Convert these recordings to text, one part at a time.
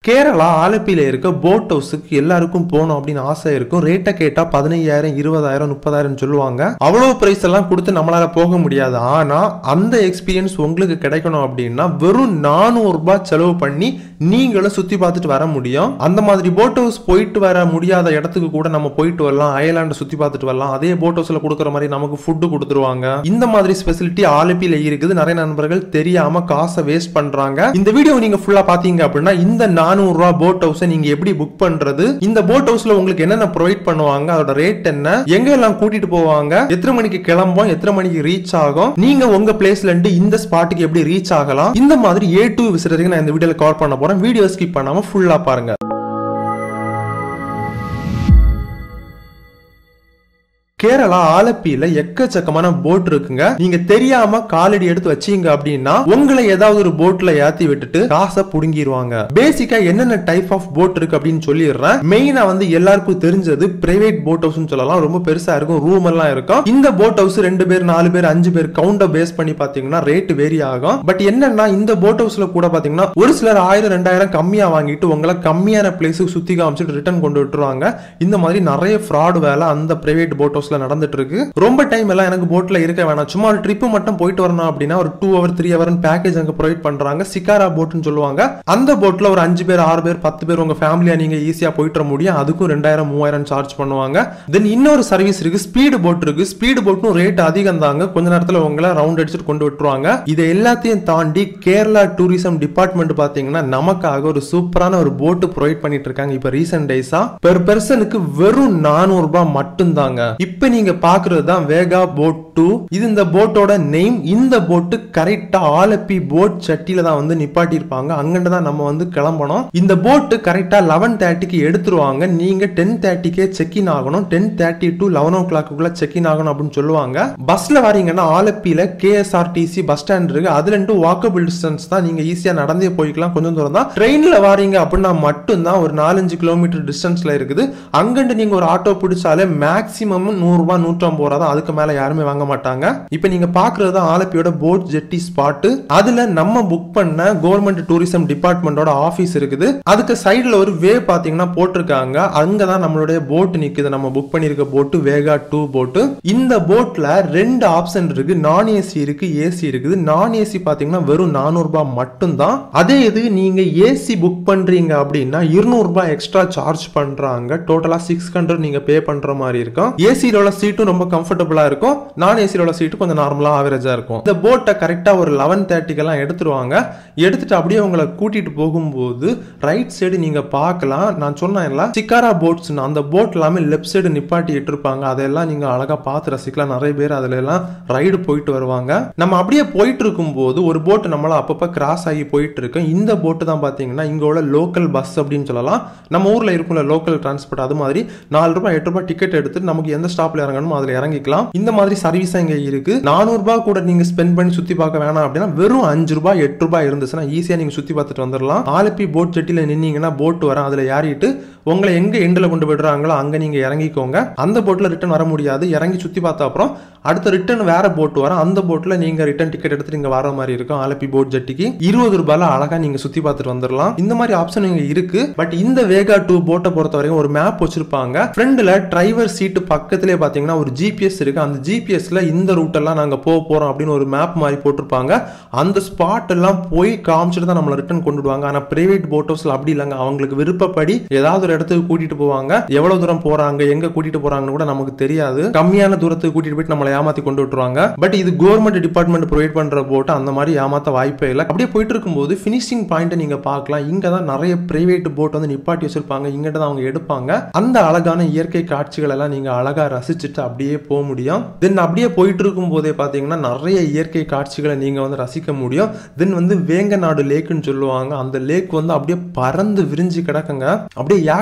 கேரளா ஆலப்பியில இருக்க போட் ஹவுஸுக்கு எல்லாருக்கும் போகணும் அப்படின்னு ஆசை இருக்கும் ரேட்டை கேட்டா பதினையாயிரம் இருபதாயிரம் முப்பதாயிரம் சொல்லுவாங்க அவ்வளவு பிரைஸ் எல்லாம் கொடுத்து நம்மளால போக முடியாது ஆனா அந்த எக்ஸ்பீரியன்ஸ் உங்களுக்கு கிடைக்கணும் அப்படின்னா வெறும் நானூறு ரூபாய் செலவு பண்ணி நீங்களும் சுத்தி பார்த்துட்டு வர முடியும் அந்த மாதிரி போட் ஹவுஸ் போயிட்டு வர முடியாத இடத்துக்கு கூட நம்ம போயிட்டு வரலாம் அயர்லாண்டை சுத்தி பார்த்துட்டு வரலாம் அதே போட் ஹவுஸ்ல கொடுக்குற மாதிரி நமக்கு ஃபுட்டு கொடுத்துருவாங்க இந்த மாதிரி ஸ்பெசிலிட்டி ஆலப்பியில இருக்குது நிறைய நண்பர்கள் தெரியாம காசை வேஸ்ட் பண்றாங்க இந்த வீடியோ நீங்க ஃபுல்லா பாத்தீங்க அப்படின்னா இந்த நானூறு ரூபாய் போட் ஹவுஸ் நீங்க எப்படி புக் பண்றது இந்த போட் ஹவுஸ்ல உங்களுக்கு என்னென்ன ப்ரொவைட் பண்ணுவாங்க அதோட ரேட் என்ன எங்க எல்லாம் கூட்டிட்டு போவாங்க எத்தனை மணிக்கு கிளம்பும் எத்தனை மணிக்கு ரீச் ஆகும் நீங்க உங்க பிளேஸ்ல இருந்து இந்த ஸ்பாட்டுக்கு எப்படி ரீச் ஆகலாம் இந்த மாதிரி ஏ டூ விசிட்டருக்கு நான் இந்த வீடியோல கவர் பண்ண போறேன் வீடியோ ஸ்கிப் பண்ணாம ஃபுல்லா பாருங்க கேரளா ஆலப்பியில எக்கச்சக்கமான போட் இருக்குங்க நீங்க தெரியாம காலடி எடுத்து வச்சீங்க அப்படின்னா உங்களை ஏதாவது ஒரு போட்ல ஏத்தி விட்டுட்டு காசை புடுங்கிடுவாங்க பேசிக்கா என்னென்ன டைப் ஆஃப் போட் இருக்கு அப்படின்னு சொல்லிடுறேன் மெயினா வந்து எல்லாருக்கும் தெரிஞ்சது பிரைவேட் போட் ஹவுஸ் சொல்லலாம் ரொம்ப பெருசா இருக்கும் ரூம் எல்லாம் இருக்கும் இந்த போட் ஹவுஸ் ரெண்டு பேர் நாலு பேர் அஞ்சு பேர் கவுண்டர் பேஸ் பண்ணி பாத்தீங்கன்னா ரேட் வேரி ஆகும் பட் என்னன்னா இந்த போட் ஹவுஸ்ல கூட பாத்தீங்கன்னா ஒரு சிலர் ஆயிரம் ரெண்டாயிரம் கம்மியா வாங்கிட்டு உங்களை கம்மியான பிளேஸுக்கு சுத்தி காமிச்சிட்டு ரிட்டர்ன் கொண்டு விட்டுருவாங்க இந்த மாதிரி நிறைய ஃப்ராட் வேலை அந்த பிரைவேட் போட் ஹவுஸ்ல நடந்துட்டு இருக்கு ரொம்ப டைம் எல்லாம் எனக்கு போட்ல இருக்க வேணாம் சும்மா ஒரு ட்ரிப் மட்டும் போயிட்டு வரணும் அப்படின்னா ஒரு two hour three hour package அங்க ப்ரொவைட் பண்றாங்க சிக்காரா போட்னு சொல்லுவாங்க அந்த போட்ல ஒரு அஞ்சு பேர் ஆறு பேர் பத்து பேர் உங்க ஃபேமிலியா நீங்க ஈஸியா போயிட்டு வர முடியும் அதுக்கும் ரெண்டாயிரம் மூவாயிரம் சார்ஜ் பண்ணுவாங்க தென் இன்னொரு சர்வீஸ் இருக்கு ஸ்பீடு போட் இருக்கு ஸ்பீடு போட்டும் ரேட் அதிகம் தாங்க கொஞ்ச நேரத்துல உங்களை ரவுண்ட் அடிச்சுட்டு கொண்டு விட்டுருவாங்க இதை எல்லாத்தையும் தாண்டி கேரளா டூரிசம் டிபார்ட்மெண்ட் பாத்தீங்கன்னா நமக்காக ஒரு சூப்பரான ஒரு போட்டு ப்ரொவைட் பண்ணிட்டு இருக்காங்க இப்ப ரீசெண்ட் டேஸா பெர் பர்சனுக்கு வெறும் நானூறு ரூபாய் மட்டும்தாங்க இப்ப நீங்க பாக்குறது தான் வேகா போட் டூ இது இந்த போட்டோட நேம் இந்த போட்டு கரெக்டா ஆலப்பி போட் சட்டியில தான் வந்து நிப்பாட்டி இருப்பாங்க அங்கிட்டு தான் நம்ம வந்து கிளம்பணும் இந்த போட்டு கரெக்டா லெவன் தேர்ட்டிக்கு எடுத்துருவாங்க நீங்க டென் தேர்ட்டிக்கே செக் இன் ஆகணும் டென் தேர்ட்டி டு லெவன் ஓ கிளாக்குள்ள செக் இன் ஆகணும் அப்படின்னு சொல்லுவாங்க பஸ்ல வரீங்கன்னா ஆலப்பியில கேஎஸ்ஆர்டிசி பஸ் ஸ்டாண்ட் இருக்கு அதுல இருந்து வாக்கபிள் டிஸ்டன்ஸ் தான் நீங்க ஈஸியா நடந்தே போய்க்கலாம் கொஞ்சம் தூரம் தான் ட்ரெயின்ல வாரீங்க அப்படின்னா மட்டும்தான் ஒரு நாலஞ்சு கிலோமீட்டர் டிஸ்டன்ஸ்ல இருக்குது அங்கிட்டு நீங்க ஒரு ஆட்டோ பிடிச்சாலே மேக்சிமம் நூறு ரூபாய் நூற்றம்பது ரூபா தான் அதுக்கு மேல யாருமே வாங்க மாட்டாங்க இப்போ நீங்க பாக்குறது தான் ஆலப்பியோட போட் ஜெட்டி ஸ்பாட் அதுல நம்ம புக் பண்ண கவர்மெண்ட் டூரிசம் டிபார்ட்மெண்டோட ஆபீஸ் இருக்குது அதுக்கு சைடுல ஒரு வே பாத்தீங்கன்னா போட்டிருக்காங்க அங்கதான் நம்மளுடைய போட் நிக்குது நம்ம புக் பண்ணிருக்க போட்டு வேகா டூ போட்டு இந்த போட்ல ரெண்டு ஆப்ஷன் இருக்கு நான் ஏசி இருக்கு ஏசி இருக்குது நான் ஏசி பாத்தீங்கன்னா வெறும் நானூறு ரூபாய் மட்டும்தான் அதே இது நீங்க ஏசி புக் பண்றீங்க அப்படின்னா இருநூறு ரூபாய் எக்ஸ்ட்ரா சார்ஜ் பண்றாங்க டோட்டலா சிக்ஸ் ஹண்ட்ரட் நீங்க பே பண்ற மாதிரி இருக்கும் ஏசியில உள்ள சீட்டும் ரொம்ப கம்ஃபர்டபுளா இருக்கும் நான் ஏசியில உள்ள சீட்டு கொஞ்சம் நார்மலா ஆவரேஜா இருக்கும் இந்த போட்டை கரெக்டா ஒரு லெவன் தேர்ட்டிக்கெல்லாம் எடுத்துருவாங்க எடுத்துட்டு அப்படியே உங்களை கூட்டிட்டு போகும்போது ரைட் சைடு நீங்க பார்க்கலாம் நான் சொன்னேன்ல சிக்காரா போட்ஸ் அந்த போட் எல்லாமே லெஃப்ட் சைடு நிப்பாட்டி இட்டிருப்பாங்க அதெல்லாம் நீங்க அழகா பார்த்து ரசிக்கலாம் நிறைய பேர் அதுல எல்லாம் ரைடு போயிட்டு வருவாங்க நம்ம அப்படியே போயிட்டு இருக்கும்போது ஒரு போட் நம்மள அப்பப்ப கிராஸ் ஆகி போயிட்டு இருக்கு இந்த போட்டு தான் பாத்தீங்கன்னா இங்க உள்ள லோக்கல் பஸ் அப்படின்னு சொல்லலாம் நம்ம ஊர்ல இருக்கும்ல லோக்கல் டிரான்ஸ்போர்ட் அது மாதிரி நாலு ரூபாய் எட்டு ரூபாய் டிக்கெட் எடுத்துட்டு நமக்கு எந்த ஸ்டாப்ல இறங்கணுமோ அதுல இறங்கிக்கலாம் இந்த மாதிரி சர்வீஸ் இங்க இருக்கு நானூறு ரூபாய் கூட நீங்க ஸ்பெண்ட் பண்ணி சுத்தி பார்க்க வேணாம் அப்படின்னா வெறும் அஞ்சு ரூபாய் எட்டு ரூபாய் இருந்துச்சுன்னா ஈஸியா நீங்க சுத்தி பார்த்துட்டு வந்துடலாம் ஆலப்பி போட் ஜெட்டில நின்னீங்கன்னா போட் வரும் அதுல ஏறிட்டு உங்களை எங்க எண்டில் கொண்டு விடுறாங்களோ அங்க நீங்க இறங்கிக்கோங்க அந்த போட்ல ரிட்டர்ன் வர முடியாது இறங்கி சுத்தி பார்த்த அப்புறம் அடுத்த ரிட்டர்ன் வேற போட் வரும் அந்த போட்ல நீங்க ரிட்டர்ன் டிக்கெட் எடுத்துட்டு இங்க வர மாதிரி இருக்கும் ஆலப்பி போட் ஜெட்டிக்கு இருபது ரூபாயில அழகா நீங்க சுத்தி பார்த்துட்டு வந்துடலாம் இந்த மாதிரி ஆப்ஷன் இங்க இருக்கு பட் இந்த வேகா டூ போட்டை பொறுத்த வரைக்கும் ஒரு மேப் வச்சிருப்பாங்க ஃப்ரண்ட்ல டிரைவர் சீட்டு பக்கத்திலே பாத்தீங்கன்னா ஒரு ஜிபிஎஸ் இருக்கு அந்த ஜிபிஎஸ்ல இந்த ரூட் எல்லாம் நாங்க போக போறோம் அப்படின்னு ஒரு மேப் மாதிரி போட்டிருப்பாங்க அந்த ஸ்பாட் எல்லாம் போய் காமிச்சிட்டு தான் நம்மளை ரிட்டர்ன் கொண்டு விடுவாங்க ஆனா பிரைவேட் போட் ஹவுஸ்ல அப்படி இல்லைங்க அவங்களுக்கு விருப்பப்படி ஏதாவது ஒரு இடத்துக்கு கூட்டிட்டு போவாங்க எவ்வளவு தூரம் போறாங்க எங்க கூட்டிட்டு போறாங்கன்னு கூட நமக்கு தெரியாது கம்மியான தூரத்துக்கு கூட்டிட்டு போயிட்டு நம்மளை ஏமாத்தி கொண்டு விட்டுருவாங்க பட் இது கவர்மெண்ட் டிபார்ட்மெண்ட் ப்ரொவைட் பண்ற போட்டு அந்த மாதிரி ஏமாத்த வாய்ப்பே இல்லை அப்படியே போயிட்டு இருக்கும்போது ஃபினிஷிங் பாயிண்ட் நீங்க பார்க்கலாம் இங்க தான் நிறைய பிரைவேட் போட் வந்து நிப்பாட்டி வச்சிருப்பாங்க இங்கிட்ட தான் அவங்க எடுப்பாங்க அந்த அழகான இயற்கை காட்சிகள் எல்லாம் நீங்க அழகா ரசிச்சுட்டு அப்படியே போக முடியும் தென் அப்படியே போயிட்டு இருக்கும் போதே பாத்தீங்கன்னா நிறைய இயற்கை காட்சிகளை நீங்க வந்து ரசிக்க முடியும் தென் வந்து வேங்கநாடு லேக்குன்னு சொல்லுவாங்க அந்த லேக் வந்து அப்படியே பறந்து விரிஞ்சு கிடக்குங்க அப்படியே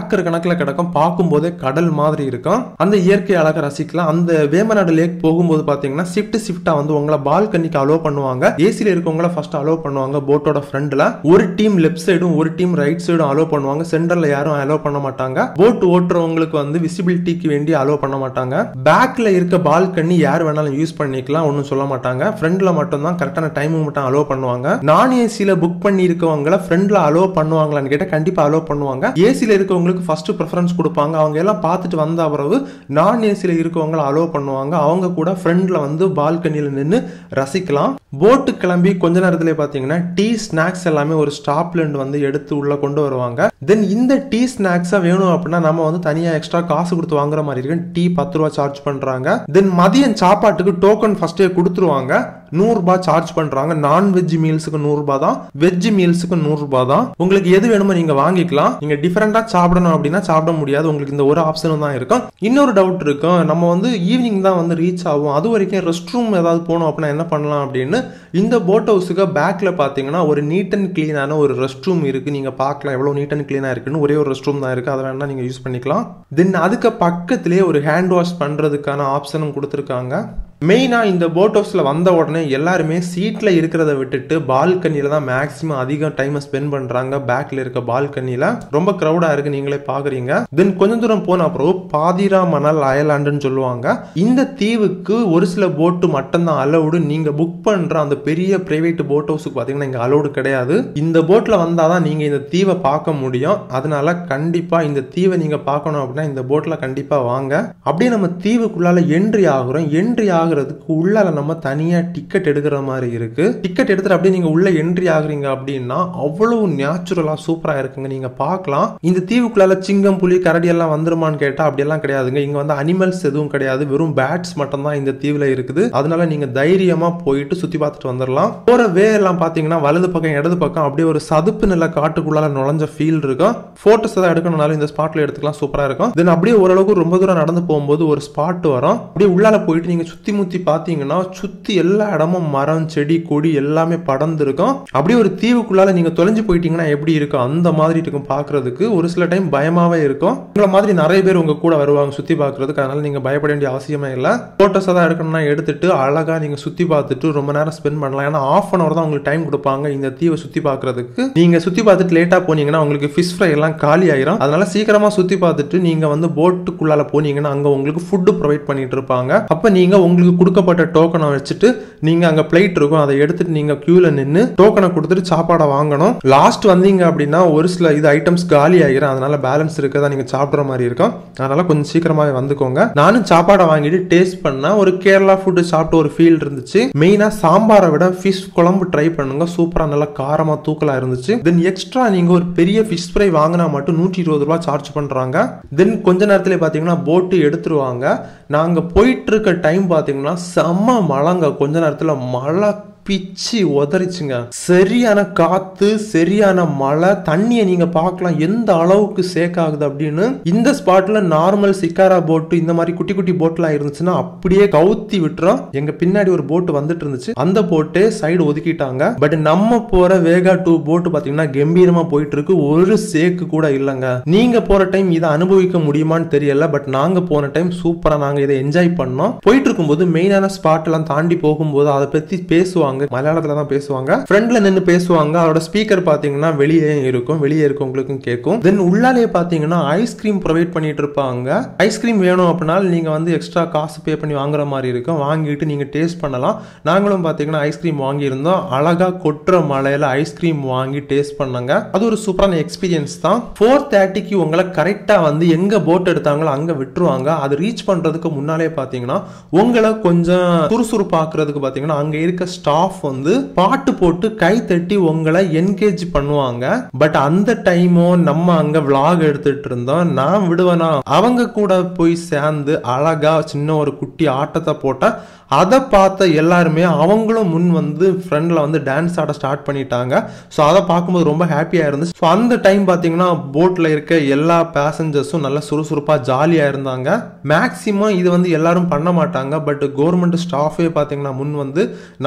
ஏக்கர் கணக்குல கிடக்கும் பார்க்கும்போதே கடல் மாதிரி இருக்கும் அந்த இயற்கை அழகை ரசிக்கலாம் அந்த வேமநாடு லேக் போகும்போது பாத்தீங்கன்னா ஷிஃப்ட் ஷிஃப்டா வந்து உங்களை பால்கனிக்கு அலோவ் பண்ணுவாங்க ஏசில இருக்கவங்கள ஃபர்ஸ்ட் அலோவ் பண்ணுவாங்க போட்டோட ஃப்ரண்ட்ல ஒரு டீம் லெஃப்ட் சைடும் ஒரு டீம் ரைட் சைடும் அலோவ் பண்ணுவாங்க சென்டர்ல யாரும் அலோவ் பண்ண மாட்டாங்க போட் ஓட்டுறவங்களுக்கு வந்து விசிபிலிட்டிக்கு வேண்டி அலோவ் பண்ண மாட்டாங்க பேக்ல இருக்க பால்கனி யார் வேணாலும் யூஸ் பண்ணிக்கலாம் ஒன்றும் சொல்ல மாட்டாங்க ஃப்ரண்ட்ல மட்டும் தான் கரெக்டான டைமிங் மட்டும் அலோவ் பண்ணுவாங்க நான் ஏசில புக் பண்ணி இருக்கவங்கள ஃப்ரண்ட்ல அலோவ் பண்ணுவாங்களான்னு கேட்டால் கண்டிப்பா அலோவ் பண்ணுவாங்க ஏசில இருக்கவங்களுக்கு ஃபர்ஸ்ட் ப்ரிஃபரன்ஸ் கொடுப்பாங்க அவங்க எல்லாம் பார்த்துட்டு வந்த பிறகு நான் ஏசில இருக்கவங்கள அலோவ் பண்ணுவாங்க அவங்க கூட ஃப்ரண்ட்ல வந்து பால்கனியில் நின்று ரசிக்கலாம் போட்டு கிளம்பி கொஞ்ச நேரத்துல பாத்தீங்கன்னா டீ ஸ்நாக்ஸ் எல்லாமே ஒரு ஸ்டாப்ல இருந்து வந்து எடுத்து உள்ள கொண்டு வருவாங்க தென் இந்த டீ ஸ்நாக்ஸா வேணும் அப்படின்னா நம்ம வந்து தனியா எக்ஸ்ட்ரா காசு கொடுத்து வாங்குற மாதிரி இருக்கு டீ பத்து ரூபா சார்ஜ் பண்றாங்க தென் மதியம் சாப்பாட்டுக்கு டோக்கன் ஃபர்ஸ்டே கொடுத்துருவாங்க நூறு ரூபாய் சார்ஜ் பண்றாங்க நான்வெஜ் மீல்ஸுக்கு நூறு ரூபாய் தான் வெஜ் மீல்ஸுக்கு நூறு ரூபாய் தான் உங்களுக்கு எது வேணுமோ நீங்க வாங்கிக்கலாம் நீங்க டிஃபரெண்டா சாப்பிடணும் அப்படின்னா சாப்பிட முடியாது உங்களுக்கு இந்த ஒரு ஆப்ஷனும் தான் இருக்கும் இன்னொரு டவுட் இருக்கும் நம்ம வந்து ஈவினிங் தான் வந்து ரீச் ஆகும் அது வரைக்கும் ரெஸ்ட் ரூம் ஏதாவது போகணும் அப்படின்னா என்ன பண்ணலாம் அப்படின்னு இந்த போட் ஹவுஸுக்கு பேக்ல பாத்தீங்கன்னா ஒரு நீட் அண்ட் கிளீனான ஒரு ரெஸ்ட் ரூம் இருக்கு நீங்க பார்க்கலாம் எவ்வளவு நீட் அண்ட் கிளீனா இருக்குன்னு ஒரே ஒரு ரெஸ்ட் ரூம் தான் இருக்கு அதை வேணா நீங்க யூஸ் பண்ணிக்கலாம் தென் அதுக்கு பக்கத்திலேயே ஒரு ஹேண்ட் வாஷ் பண்றதுக்கான ஆப்ஷனும் கொடுத்துருக்காங்க மெயினாக இந்த போட் ஹவுஸில் வந்த உடனே எல்லாருமே சீட்டில் இருக்கிறத விட்டுட்டு பால்கனியில் தான் மேக்ஸிமம் அதிகம் டைமை ஸ்பெண்ட் பண்ணுறாங்க பேக்கில் இருக்க பால்கனியில் ரொம்ப க்ரௌடாக இருக்கு நீங்களே பார்க்குறீங்க தென் கொஞ்சம் தூரம் போன அப்புறம் பாதிரா மணல் அயலாண்டுன்னு சொல்லுவாங்க இந்த தீவுக்கு ஒரு சில போட்டு மட்டும்தான் அலௌடு நீங்கள் புக் பண்ணுற அந்த பெரிய பிரைவேட் போட் ஹவுஸுக்கு பார்த்தீங்கன்னா இங்கே அலௌடு கிடையாது இந்த போட்டில் வந்தால் தான் நீங்கள் இந்த தீவை பார்க்க முடியும் அதனால கண்டிப்பாக இந்த தீவை நீங்கள் பார்க்கணும் அப்படின்னா இந்த போட்டில் கண்டிப்பாக வாங்க அப்படியே நம்ம தீவுக்குள்ளால என்ட்ரி ஆகுறோம் என்ட்ரி ஆகுறதுக்கு உள்ளால நம்ம தனியா டிக்கெட் எடுக்கிற மாதிரி இருக்கு டிக்கெட் எடுத்துட்டு அப்படியே நீங்க உள்ள என்ட்ரி ஆகுறீங்க அப்படின்னா அவ்வளவு நேச்சுரலா சூப்பரா இருக்குங்க நீங்க பார்க்கலாம் இந்த தீவுக்குள்ளால சிங்கம் புலி கரடி எல்லாம் வந்துருமான்னு கேட்டா அப்படியெல்லாம் கிடையாதுங்க இங்க வந்து அனிமல்ஸ் எதுவும் கிடையாது வெறும் பேட்ஸ் மட்டும் தான் இந்த தீவுல இருக்குது அதனால நீங்க தைரியமா போயிட்டு சுத்தி பார்த்துட்டு வந்துடலாம் போற வே எல்லாம் பாத்தீங்கன்னா வலது பக்கம் இடது பக்கம் அப்படியே ஒரு சதுப்பு நில காட்டுக்குள்ளால நுழைஞ்ச ஃபீல் இருக்கும் போட்டோஸ் ஏதாவது எடுக்கணும்னாலும் இந்த ஸ்பாட்ல எடுத்துக்கலாம் சூப்பரா இருக்கும் தென் அப்படியே ஓரளவுக்கு ரொம்ப தூரம் நடந்து போகும்போது ஒரு ஸ்பாட் வரும் அப்படியே உள்ளால போயிட்டு நீங்க சுத்தி முத்தி பாத்தீங்கன்னா சுத்தி எல்லா இடமும் மரம் செடி கொடி எல்லாமே படர்ந்து இருக்கும் அப்படியே ஒரு தீவுக்குள்ளால நீங்க தொலைஞ்சு போயிட்டீங்கன்னா எப்படி இருக்கும் அந்த மாதிரி இருக்கும் பாக்குறதுக்கு ஒரு சில டைம் பயமாவே இருக்கும் உங்களை மாதிரி நிறைய பேர் உங்க கூட வருவாங்க சுத்தி பாக்குறதுக்கு அதனால நீங்க பயப்பட வேண்டிய அவசியமே இல்லை போட்டோஸ் தான் எடுக்கணும்னா எடுத்துட்டு அழகா நீங்க சுத்தி பார்த்துட்டு ரொம்ப நேரம் ஸ்பெண்ட் பண்ணலாம் ஏன்னா ஆஃப் அன் அவர் தான் உங்களுக்கு டைம் கொடுப்பாங்க இந்த தீவை சுத்தி பாக்குறதுக்கு நீங்க சுத்தி பார்த்துட்டு லேட்டா போனீங்கன்னா உங்களுக்கு ஃபிஷ் ஃப்ரை எல்லாம் காலி ஆயிரும் அதனால சீக்கிரமா சுத்தி பார்த்துட்டு நீங்க வந்து போட்டுக்குள்ளால போனீங்கன்னா அங்க உங்களுக்கு ஃபுட்டு ப்ரொவைட் பண்ணிட்டு இருப்பாங்க அப்ப நீங்க உங்களுக்கு கொடுக்கப்பட்ட டோக்கனை வச்சுட்டு நீங்க அங்க பிளேட் இருக்கும் அதை எடுத்துட்டு நீங்க கியூல நின்று டோக்கனை கொடுத்துட்டு சாப்பாடை வாங்கணும் லாஸ்ட் வந்தீங்க அப்படின்னா ஒரு சில இது ஐட்டம்ஸ் காலி ஆகிரும் அதனால பேலன்ஸ் இருக்கதா நீங்க சாப்பிடுற மாதிரி இருக்கும் அதனால கொஞ்சம் சீக்கிரமாவே வந்துக்கோங்க நானும் சாப்பாடை வாங்கிட்டு டேஸ்ட் பண்ணா ஒரு கேரளா ஃபுட்டு சாப்பிட்ட ஒரு ஃபீல் இருந்துச்சு மெயினா சாம்பாரை விட ஃபிஷ் குழம்பு ட்ரை பண்ணுங்க சூப்பரா நல்லா காரமா தூக்கலா இருந்துச்சு தென் எக்ஸ்ட்ரா நீங்க ஒரு பெரிய ஃபிஷ் ஃப்ரை வாங்கினா மட்டும் நூற்றி இருபது ரூபாய் சார்ஜ் பண்றாங்க தென் கொஞ்ச நேரத்துல பாத்தீங்கன்னா போட்டு எடுத்துருவாங்க நாங்க போயிட்டு இருக்க டைம் பாத்தீங்கன்னா செம்ம மழைங்க கொஞ்ச நேரத்துல மழை பிச்சு உதறிச்சுங்க சரியான காத்து சரியான மழை தண்ணியை நீங்க பார்க்கலாம் எந்த அளவுக்கு சேக் ஆகுது அப்படின்னு இந்த ஸ்பாட்ல நார்மல் சிக்காரா போட்டு இந்த மாதிரி குட்டி குட்டி போட்லாம் இருந்துச்சுன்னா அப்படியே கவுத்தி விட்டுறோம் எங்க பின்னாடி ஒரு போட் வந்துட்டு இருந்துச்சு அந்த போட்டே சைடு ஒதுக்கிட்டாங்க பட் நம்ம போற வேகா டூ போட்டு பாத்தீங்கன்னா கம்பீரமா போயிட்டு இருக்கு ஒரு சேக்கு கூட இல்லைங்க நீங்க போற டைம் இதை அனுபவிக்க முடியுமான்னு தெரியல பட் நாங்க போன டைம் சூப்பரா நாங்க இதை என்ஜாய் பண்ணோம் போயிட்டு இருக்கும்போது மெயினான ஸ்பாட் எல்லாம் தாண்டி போகும்போது அதை பத்தி பேசுவாங்க மலையாளத்துல தான் பேசுவாங்க ஃப்ரண்ட்ல நின்று பேசுவாங்க அதோட ஸ்பீக்கர் பாத்தீங்கன்னா வெளியே இருக்கும் வெளியே இருக்கவங்களுக்கும் கேட்கும் தென் உள்ளாலே பாத்தீங்கன்னா ஐஸ்கிரீம் ப்ரொவைட் பண்ணிட்டு இருப்பாங்க ஐஸ்கிரீம் வேணும் அப்படின்னா நீங்க வந்து எக்ஸ்ட்ரா காசு பே பண்ணி வாங்குற மாதிரி இருக்கும் வாங்கிட்டு நீங்க டேஸ்ட் பண்ணலாம் நாங்களும் பாத்தீங்கன்னா ஐஸ்கிரீம் வாங்கியிருந்தோம் அழகா கொட்டுற மலையில ஐஸ்கிரீம் வாங்கி டேஸ்ட் பண்ணாங்க அது ஒரு சூப்பரான எக்ஸ்பீரியன்ஸ் தான் ஃபோர் தேர்ட்டிக்கு உங்களை கரெக்டா வந்து எங்க போட் எடுத்தாங்களோ அங்க விட்டுருவாங்க அது ரீச் பண்றதுக்கு முன்னாலே பாத்தீங்கன்னா உங்களை கொஞ்சம் சுறுசுறுப்பாக்குறதுக்கு பாத்தீங்கன்னா அங்க இருக்க ஸ்டாஃப் வந்து பாட்டு போட்டு கை தட்டி உங்களை என்கேஜ் பண்ணுவாங்க பட் அந்த டைமும் நம்ம அங்க vlog எடுத்துட்டு இருந்தோம் நான் விடுவேனா அவங்க கூட போய் சேர்ந்து அழகா சின்ன ஒரு குட்டி ஆட்டத்தை போட்டா அதை பார்த்த எல்லாருமே அவங்களும் முன் வந்து ஃப்ரெண்டில் வந்து டான்ஸ் ஆட ஸ்டார்ட் பண்ணிட்டாங்க ஸோ அதை பார்க்கும்போது ரொம்ப ஹாப்பியாக இருந்துச்சு ஸோ அந்த டைம் பார்த்தீங்கன்னா போட்டில் இருக்க எல்லா பேசஞ்சர்ஸும் நல்லா சுறுசுறுப்பாக ஜாலியாக இருந்தாங்க மேக்ஸிமம் இது வந்து எல்லாரும் பண்ண மாட்டாங்க பட் கவர்மெண்ட் ஸ்டாஃபே பார்த்தீங்கன்னா முன் வந்து நம்மளை வந்து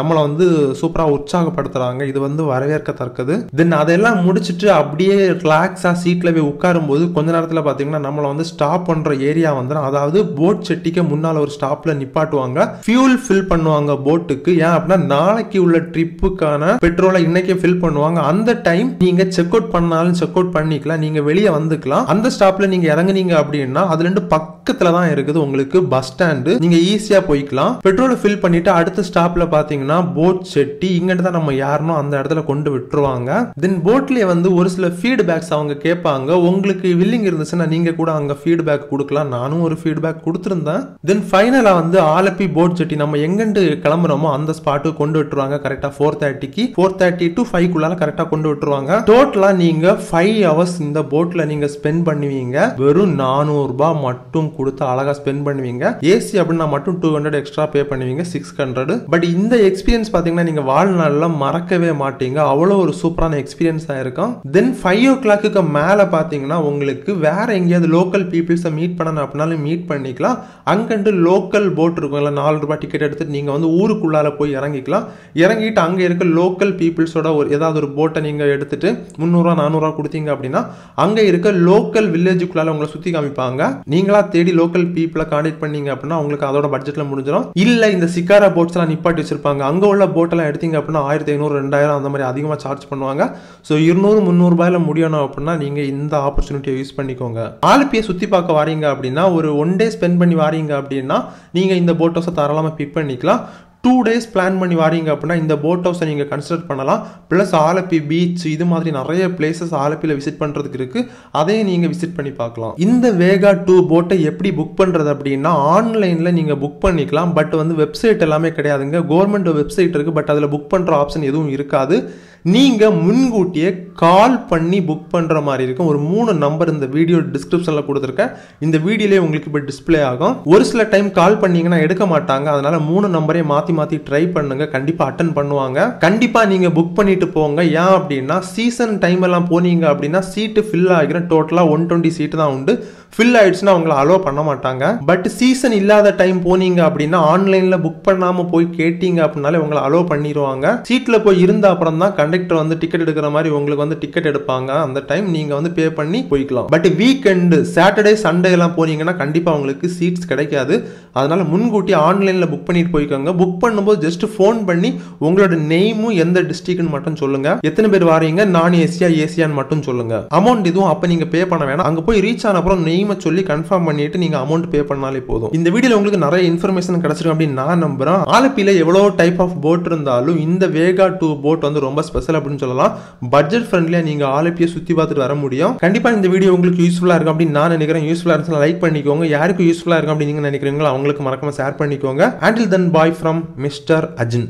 சூப்பரா உற்சாகப்படுத்துறாங்க இது வந்து வரவேற்கத்தக்கது தென் அதெல்லாம் முடிச்சிட்டு அப்படியே ரிலாக்ஸா சீட்ல போய் உட்காரும் போது கொஞ்ச நேரத்துல பாத்தீங்கன்னா நம்மள வந்து ஸ்டாப் பண்ற ஏரியா வந்துடும் அதாவது போட் செட்டிக்கு முன்னால ஒரு ஸ்டாப்ல நிப்பாட்டுவாங்க ஃபியூல் ஃபில் பண்ணுவாங்க போட்டுக்கு ஏன் அப்படின்னா நாளைக்கு உள்ள ட்ரிப்புக்கான பெட்ரோலை இன்னைக்கே ஃபில் பண்ணுவாங்க அந்த டைம் நீங்க செக் அவுட் பண்ணாலும் செக் அவுட் பண்ணிக்கலாம் நீங்க வெளியே வந்துக்கலாம் அந்த ஸ்டாப்ல நீங்க இறங்குனீங்க அப்படின்னா அதுல இருந்து பக்கத்துல தான் இருக்குது உங்களுக்கு பஸ் ஸ்டாண்டு நீங்க ஈஸியா போய்க்கலாம் பெட்ரோலை ஃபில் பண்ணிட்டு அடுத்த ஸ்டாப்ல பாத்தீங்கன்னா போட் செட்டி இங்கிட்டு தான் நம்ம யாருனோ அந்த இடத்துல கொண்டு விட்டுருவாங்க தென் போட்லயே வந்து ஒரு சில ஃபீட்பேக்ஸ் அவங்க கேட்பாங்க உங்களுக்கு வில்லிங் இருந்துச்சுன்னா நீங்க கூட அங்க ஃபீட்பேக் கொடுக்கலாம் நானும் ஒரு ஃபீட்பேக் கொடுத்துருந்தேன் தென் ஃபைனலா வந்து ஆலப்பி போட் செட்டி நம்ம எங்கிருந்து கிளம்புறோமோ அந்த ஸ்பாட்டுக்கு கொண்டு விட்டுருவாங்க கரெக்டா ஃபோர் தேர்ட்டிக்கு ஃபோர் தேர்ட்டி டு ஃபைவ் குள்ளால கரெக்டா கொண்டு விட்டுருவாங்க டோட்டலா நீங்க ஃபைவ் ஹவர்ஸ் இந்த போட்ல நீங்க ஸ்பெண்ட் பண்ணுவீங்க வெறும் நானூறு ரூபாய் மட்டும் கொடுத்து அழகா ஸ்பெண்ட் பண்ணுவீங்க ஏசி அப்படின்னா மட்டும் டூ ஹண்ட்ரட் எக்ஸ்ட்ரா பே பண்ணுவீங்க சிக்ஸ் ஹண்ட்ரட் பட் இந்த எக்ஸ்பீரியன்ஸ் பாத்தீங்கன்னா நீங்க வாழ்நாள்ல மறக்கவே மாட்டீங்க அவ்வளோ ஒரு சூப்பரான எக்ஸ்பீரியன்ஸா இருக்கும் தென் ஃபைவ் ஓ கிளாக்கு மேல பாத்தீங்கன்னா உங்களுக்கு வேற எங்கேயாவது லோக்கல் பீப்புள்ஸை மீட் பண்ணணும் அப்படின்னாலும் மீட் பண்ணிக்கலாம் அங்கிட்டு லோக்கல் போட் இருக்கும் இல்லை நாலு ரூபாய் டிக்கெட் எடுத்துட்டு நீங்க வந்து ஊருக்குள்ளால போய் இறங்கிக்கலாம் இறங்கிட்டு அங்க இருக்க லோக்கல் பீப்புள்ஸோட ஒரு ஏதாவது ஒரு போட்டை நீங்க எடுத்துட்டு முந்நூறுரூவா நானூறுரூவா கொடுத்தீங்க அப்படின்னா அங்க இருக்க லோக்கல் வில்லேஜுக்குள்ளால உங்களை சுத்தி காமிப்பாங்க நீங்களா தேடி லோக்கல் பீப்புளை கான்டாக்ட் பண்ணீங்க அப்படின்னா உங்களுக்கு அதோட பட்ஜெட்ல முடிஞ்சிடும் இல்ல இந்த சிக்காரா போட்ஸ் எல்லாம் நிப்பாட்டி வச்சிருப்பாங்க அங்க உள்ள போட் எல்லாம் எடுத்தீங்க அப்படின்னா ஆயிரத்தி ஐநூறு ரெண்டாயிரம் அந்த மாதிரி அதிகமா சார்ஜ் பண்ணுவாங்க ஸோ இருநூறு முந்நூறு ரூபாயில முடியணும் அப்படின்னா நீங்க இந்த ஆப்பர்ச்சுனிட்டியை யூஸ் பண்ணிக்கோங்க ஆலப்பியை சுத்தி பார்க்க வாரீங்க அப்படின்னா ஒரு ஒன் டே ஸ்பெண்ட் பண்ணி வாரீங்க அப்படின்னா நீங்க இந்த போட் ஹவுஸை தாராளமாக பிக் பண்ணிக்கலாம் டூ டேஸ் பிளான் பண்ணி வாரீங்க அப்படின்னா இந்த போட் ஹவுஸை நீங்கள் கன்சிடர் பண்ணலாம் ப்ளஸ் ஆலப்பி பீச் இது மாதிரி நிறைய பிளேசஸ் ஆலப்பியில் விசிட் பண்ணுறதுக்கு இருக்குது அதையும் நீங்கள் விசிட் பண்ணி பார்க்கலாம் இந்த வேகா டூ போட்டை எப்படி புக் பண்ணுறது அப்படின்னா ஆன்லைனில் நீங்கள் புக் பண்ணிக்கலாம் பட் வந்து வெப்சைட் எல்லாமே கிடையாதுங்க கவர்மெண்ட் வெப்சைட் இருக்குது பட் அதில் புக் பண்ணுற ஆப்ஷன் எதுவும் இருக்காது நீங்கள் முன்கூட்டியே கால் பண்ணி புக் பண்ணுற மாதிரி இருக்கும் ஒரு மூணு நம்பர் இந்த வீடியோ டிஸ்கிரிப்ஷனில் கொடுத்துருக்கேன் இந்த வீடியோலேயே உங்களுக்கு இப்போ டிஸ்பிளே ஆகும் ஒரு சில டைம் கால் பண்ணீங்கன்னா எடுக்க மாட்டாங்க அதனால மூணு நம்பரே மாற்றி மாற்றி ட்ரை பண்ணுங்க கண்டிப்பாக அட்டன் பண்ணுவாங்க கண்டிப்பாக நீங்கள் புக் பண்ணிட்டு போங்க ஏன் அப்படின்னா சீசன் டைம் எல்லாம் போனீங்க அப்படின்னா சீட்டு ஃபில் ஆகிரும் டோட்டலாக ஒன் டுவெண்ட்டி சீட்டு தான் உண்டு ஃபில் ஆயிடுச்சுன்னா அவங்கள அலோவ் பண்ண மாட்டாங்க பட் சீசன் இல்லாத டைம் போனீங்க அப்படின்னா ஆன்லைன்ல புக் பண்ணாம போய் கேட்டீங்க அப்படின்னாலே உங்களை அலோவ் பண்ணிடுவாங்க சீட்ல போய் இருந்த அப்புறம் தான் கண்டக்டர் வந்து டிக்கெட் எடுக்கிற மாதிரி உங்களுக்கு வந்து டிக்கெட் எடுப்பாங்க அந்த டைம் நீங்க வந்து பே பண்ணி போய்க்கலாம் பட் வீக்கெண்டு சாட்டர்டே சண்டே எல்லாம் போனீங்கன்னா கண்டிப்பா உங்களுக்கு சீட்ஸ் கிடைக்காது அதனால முன்கூட்டி ஆன்லைன்ல புக் பண்ணிட்டு போய்க்கோங்க புக் பண்ணும்போது ஜஸ்ட் ஃபோன் பண்ணி உங்களோட நெய்மும் எந்த டிஸ்ட்ரிக்ட்னு மட்டும் சொல்லுங்க எத்தனை பேர் வாரீங்க நான் ஏசியா ஏசியான்னு மட்டும் சொல்லுங்க அமௌண்ட் இதுவும் அப்ப நீங்க பே பண்ண வேணாம் அங்க போய் ரீச் ஆன அப்புறம் நெய்மை சொல்லி கன்ஃபார்ம் பண்ணிட்டு நீங்க அமௌண்ட் பே பண்ணாலே போதும் இந்த வீடியோல உங்களுக்கு நிறைய இன்ஃபர்மேஷன் கிடைச்சிருக்கும் அப்படின்னு நான் நம்புறேன் ஆலப்பியில எவ்வளவு டைப் ஆஃப் போட் இருந்தாலும் இந்த வேகா டூ போட் வந்து ரொம்ப ஸ்பெஷல் அப்படின்னு சொல்லலாம் பட்ஜெட் ஃப்ரெண்ட்லியா நீங்க ஆலப்பியை சுத்தி பார்த்துட்டு வர முடியும் கண்டிப்பா இந்த வீடியோ உங்களுக்கு யூஸ்ஃபுல்லா இருக்கும் அப்படின்னு நான் நினைக்கிறேன் யூஸ்ஃபுல்லா இருந்துச்சுன்னா லைக் பண்ணிக்கோங்க யாருக்கு யூஸ்ஃபுல்லா இருக்கும் அப்படின்னு நீங்க நினைக்கிறீங்களோ அவங்களுக்கு மறக்காம ஷேர் பண்ணிக்கோங்க until then bye from mister Ajin